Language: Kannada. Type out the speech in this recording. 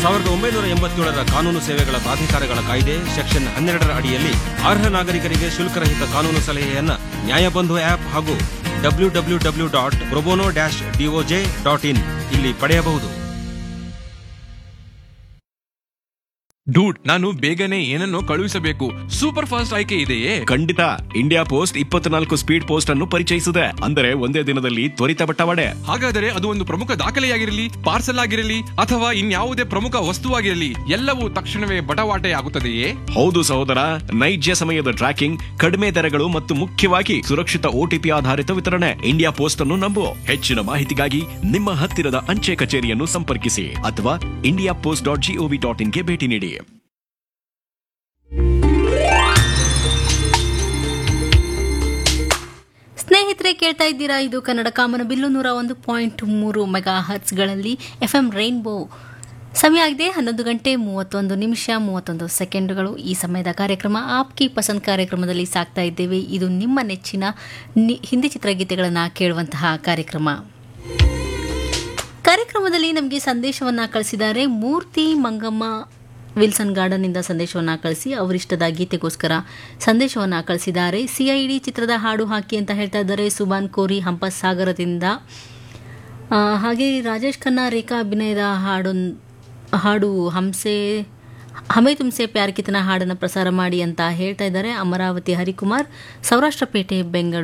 ಸಾವಿರದ ಒಂಬೈನೂರ ಎಂಬತ್ತೇಳರ ಕಾನೂನು ಸೇವೆಗಳ ಪ್ರಾಧಿಕಾರಗಳ ಕಾಯ್ದೆ ಸೆಕ್ಷನ್ ಹನ್ನೆರಡರ ಅಡಿಯಲ್ಲಿ ಅರ್ಹ ನಾಗರಿಕರಿಗೆ ಶುಲ್ಕರಹಿತ ಕಾನೂನು ಸಲಹೆಯನ್ನ ನ್ಯಾಯಬಂಧು ಆಪ್ ಹಾಗೂ W W W dot probono dash DOJ dot in ಇಲ್ಲಿ ಪಡೆಯಬಹುದು ಡೂಡ್ ನಾನು ಬೇಗನೆ ಏನನ್ನೋ ಕಳುಹಿಸಬೇಕು ಸೂಪರ್ ಫಾಸ್ಟ್ ಆಯ್ಕೆ ಇದೆಯೇ ಖಂಡಿತ ಇಂಡಿಯಾ ಪೋಸ್ಟ್ ಇಪ್ಪತ್ನಾಲ್ಕು ಸ್ಪೀಡ್ ಪೋಸ್ಟ್ ಅನ್ನು ಪರಿಚಯಿಸಿದೆ ಅಂದರೆ ಒಂದೇ ದಿನದಲ್ಲಿ ತ್ವರಿತ ಬಟ್ಟವಾಡೆ ಹಾಗಾದರೆ ಅದು ಒಂದು ಪ್ರಮುಖ ದಾಖಲೆಯಾಗಿರಲಿ ಪಾರ್ಸಲ್ ಆಗಿರಲಿ ಅಥವಾ ಇನ್ಯಾವುದೇ ಪ್ರಮುಖ ವಸ್ತುವಾಗಿರಲಿ ಎಲ್ಲವೂ ತಕ್ಷಣವೇ ಬಟವಾಟೆ ಆಗುತ್ತದೆಯೇ ಹೌದು ಸಹೋದರ ನೈಜ ಸಮಯದ ಟ್ರ್ಯಾಕಿಂಗ್ ಕಡಿಮೆ ದರಗಳು ಮತ್ತು ಮುಖ್ಯವಾಗಿ ಸುರಕ್ಷಿತ ಓಟಿಪಿ ಆಧಾರಿತ ವಿತರಣೆ ಇಂಡಿಯಾ ಪೋಸ್ಟ್ ಅನ್ನು ನಂಬು ಹೆಚ್ಚಿನ ಮಾಹಿತಿಗಾಗಿ ನಿಮ್ಮ ಹತ್ತಿರದ ಅಂಚೆ ಕಚೇರಿಯನ್ನು ಸಂಪರ್ಕಿಸಿ ಅಥವಾ India Post dot GOV dot ಇನ್ಗೆ ಭೇಟಿ ನೀಡಿ ಸ್ನೇಹಿತರೆ ಕೇಳ್ತಾ ಇದ್ದೀರಾ ಇದು ಕನ್ನಡ ಕಾಮನ ಬಿಲ್ಲು ನೂರ ಒಂದು ಪಾಯಿಂಟ್ ಮೂರು ಮೆಗಾ ಹರ್ಟ್ಸ್ಗಳಲ್ಲಿ ಎಫ್ ಎಂ ರೈನ್ಬೋ ಸಮಯ ಆಗಿದೆ ಹನ್ನೊಂದು ಗಂಟೆ ಮೂವತ್ತೊಂದು ನಿಮಿಷ ಮೂವತ್ತೊಂದು ಸೆಕೆಂಡ್ಗಳು ಈ ಸಮಯದ ಕಾರ್ಯಕ್ರಮ ಆಪ್ಕಿ ಪಸಂದ್ ಕಾರ್ಯಕ್ರಮದಲ್ಲಿ ಸಾಕ್ತಾ ಇದ್ದೇವೆ ಇದು ನಿಮ್ಮ ನೆಚ್ಚಿನ ನಿ- ಹಿಂದಿ ಚಿತ್ರಗೀತೆಗಳನ್ನು ಕೇಳುವಂತಹ ಕಾರ್ಯಕ್ರಮ ಕಾರ್ಯಕ್ರಮದಲ್ಲಿ ನಮಗೆ ಸಂದೇಶವನ್ನ ಕಳಿಸಿದ್ದಾರೆ ಮೂರ್ತಿ ಮಂಗಮ್ಮ ವಿಲ್ಸನ್ ಗಾರ್ಡನ್ನಿಂದ ಸಂದೇಶವನ್ನ ಕಳಿಸಿ ಅವರಿಷ್ಟದ ಗೀತೆಗೋಸ್ಕರ ಸಂದೇಶವನ್ನ ಕಳಿಸಿದ್ದಾರೆ ಸಿಐಡಿ ಚಿತ್ರದ ಹಾಡು ಹಾಕಿ ಅಂತ ಹೇಳ್ತಾ ಇದ್ದಾರೆ ಸುಬಾನ್ ಕೋರಿ ಹಂಪಸಾಗರದಿಂದ ಆ, ಹಾಗೆ ರಾಜೇಶ್ ಖನ್ನಾ ರೇಖಾ ಅಭಿನಯದ ಹಾಡು ಹಾಡು ಹಂಸೆ ಹಮೇ ತುಮ್ಸೆ ಪ್ಯಾರ್ ಕಿತನ ಹಾಡನ್ನು ಪ್ರಸಾರ ಮಾಡಿ ಅಂತ ಹೇಳ್ತಾ ಇದ್ದಾರೆ ಅಮರಾವತಿ ಹರಿಕುಮಾರ್ ಸೌರಾಷ್ಟ್ರಪೇಟೆ ಬೆಂಗಳೂರು